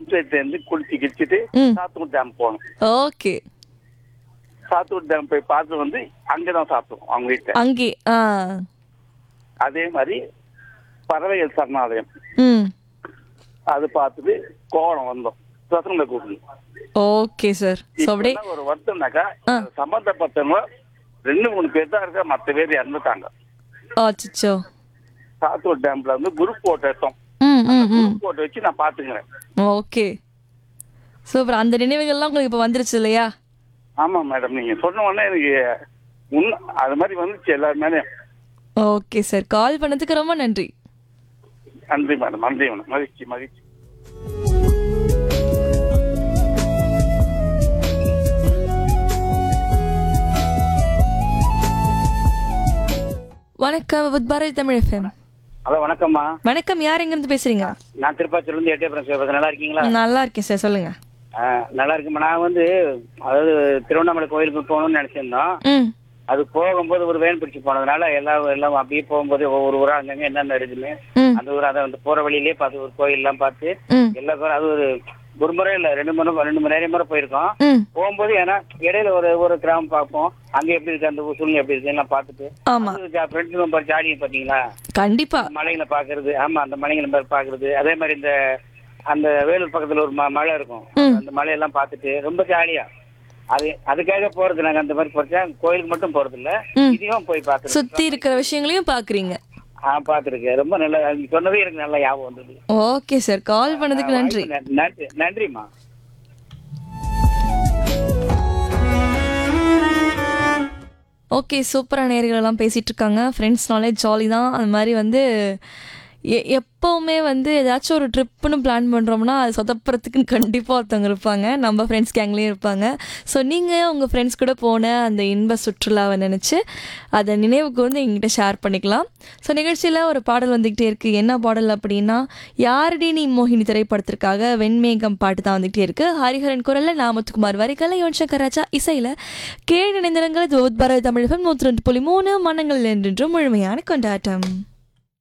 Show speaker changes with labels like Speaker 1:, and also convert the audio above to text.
Speaker 1: இருந்து குளிச்சு கிழிச்சிட்டு
Speaker 2: ம்.
Speaker 1: சாத்தூர் டேம் போகணும்
Speaker 2: ஓகே
Speaker 1: சாத்தூர் டேம் போய் பார்த்து வந்து அங்கதான் சாப்பிடுவோம் அவங்க வீட்டுல
Speaker 2: அங்கே ஆ
Speaker 1: அதே மாதிரி பறவைகள் சரணாலயம்
Speaker 2: ம்
Speaker 1: அது பார்த்துட்டு கோவளம் வந்தோம் பசங்களை கூப்பிடணும்
Speaker 2: ஓகே சார் ஸோ அப்படியே
Speaker 1: இப்ப என்ன ஒரு வருத்தம்னாக்கா
Speaker 2: ஆ.
Speaker 1: அது சம்பந்தப்பட்டவங்க ரெண்டு மூணு பேர் தான் இருக்க மற்ற பேர் இறந்துட்டாங்க
Speaker 2: அச்சோ
Speaker 1: சாத்தூர் டேம்ல வந்து குரூப் போட்டோ எடுத்தோம்
Speaker 2: ம் ம் ம்
Speaker 1: குரூப் போட்டோ வச்சு நான் பாத்துக்கிறேன்
Speaker 2: ஓகே சூப்பர் அந்த நினைவுகள்லாம் உங்களுக்கு இப்போ வந்துருச்சு இல்லையா
Speaker 1: ஆமா மேடம் நீங்க சொன்ன உடனே எனக்கு உண்மை அது மாதிரி வந்துச்சு எல்லாருமே
Speaker 2: ஓகே சார் கால் பண்ணதுக்கு ரொம்ப நன்றி
Speaker 1: நன்றி மேடம் நன்றி மேடம் மகிழ்ச்சி மகிழ்ச்சி
Speaker 2: வணக்கம் with Bharathi Tamil FM
Speaker 3: hello வணக்கம்மா
Speaker 2: வணக்கம் யார் எங்கேருந்து பேசுறீங்க
Speaker 3: நான் திருப்பாச்சூர்ல இருந்து எட்டயபுரம் சிவபதி நல்லா இருக்கீங்களா
Speaker 2: நல்லா இருக்கேன் சார் சொல்லுங்க
Speaker 3: ஆ, நல்லா இருக்குமா நான் வந்து அதாவது திருவண்ணாமலை கோயிலுக்கு போகணும்னு நினைச்சிருந்தோம்
Speaker 2: ம்
Speaker 3: அது போகும்போது ஒரு வேன் பிடிச்சி போனதுனால எல்லாம் எல்லாம் அப்படியே போகும்போது ஒவ்வொரு ஊரா அங்கங்க என்னென்ன இருக்குன்னு
Speaker 2: ம்
Speaker 3: அந்த ஊர் அதை வந்து போற வழியிலேயே பார்த்து ஒரு கோயில் எல்லாம் பார்த்து
Speaker 2: ம்
Speaker 3: எல்லா பேரும் அது ஒரு ஒரு முறை இல்ல ரெண்டு முறை ரெண்டு மணி நிறைய முறை போயிருக்கோம்
Speaker 2: ம்
Speaker 3: போகும்போது ஏன்னா இடையில ஒரு ஒரு கிராமம் பார்ப்போம் அங்க எப்படி இருக்கு அந்த ஊர் சூழ்நிலை எப்படி இருக்கு எல்லாம் பார்த்துட்டு
Speaker 2: ஆமா
Speaker 3: ஃப்ரெண்ட்ஸுங்க ஜாலியை பார்த்தீங்களா
Speaker 2: கண்டிப்பா
Speaker 3: மலைங்களை பாக்குறது ஆமா அந்த மலைங்களை பாரு- பாக்குறது அதே மாதிரி இந்த அந்த வேலூர் பக்கத்துல ஒரு ம- மலை இருக்கும்
Speaker 2: ம்.
Speaker 3: அந்த மலையெல்லாம் பார்த்துட்டு ரொம்ப ஜாலியா அது அதுக்காக போறது நாங்க அந்த மாதிரி போறச்சா கோயிலுக்கு மட்டும் போறது இல்ல
Speaker 2: ம்.
Speaker 3: இதையும் போய் பாத்துருக்கோம்
Speaker 2: சுத்தி இருக்கிற விஷயங்களையும் பாக்குறீங்க
Speaker 3: ஆ பாத்துருக்கேன் ரொம்ப நல்லா நீங்க சொன்னதே எனக்கு நல்லா ஞாபகம் வந்தது
Speaker 2: ஓகே சார் கால் பண்ணதுக்கு நன்றி
Speaker 3: நன்றி நன்றி நன்றிம்மா
Speaker 2: ஓகே சூப்பரான நேர்கள் எல்லாம் பேசிட்டு இருக்காங்க ஃப்ரெண்ட்ஸ்னாலே ஜாலி தான் அந்த மாதிரி வந்து எ எப்போவுமே வந்து ஏதாச்சும் ஒரு ட்ரிப்புன்னு பிளான் பண்ணுறோம்னா அது சொதப்புறதுக்குன்னு கண்டிப்பாக ஒருத்தவங்க இருப்பாங்க நம்ம ஃப்ரெண்ட்ஸ் கேங்லேயும் இருப்பாங்க ஸோ நீங்கள் உங்கள் ஃப்ரெண்ட்ஸ் கூட போன அந்த இன்ப சுற்றுலாவை நினச்சி அதை நினைவுக்கு வந்து எங்கிட்ட ஷேர் பண்ணிக்கலாம் ஸோ நிகழ்ச்சியில் ஒரு பாடல் வந்துக்கிட்டே இருக்குது என்ன பாடல் அப்படின்னா யாரடி நீ மோகினி திரைப்படத்திற்காக வெண்மேகம் பாட்டு தான் வந்துகிட்டே இருக்குது ஹரிஹரன் குரலில் நாமத்துக்குமார் வரிகளை யுவன் சங்கர் ராஜா இசையில் கேடு நினைந்திரங்கள் பாரத தமிழகம் நூற்றி ரெண்டு புள்ளி மூணு மனங்கள் என்றென்றும் முழுமையான கொண்டாட்டம்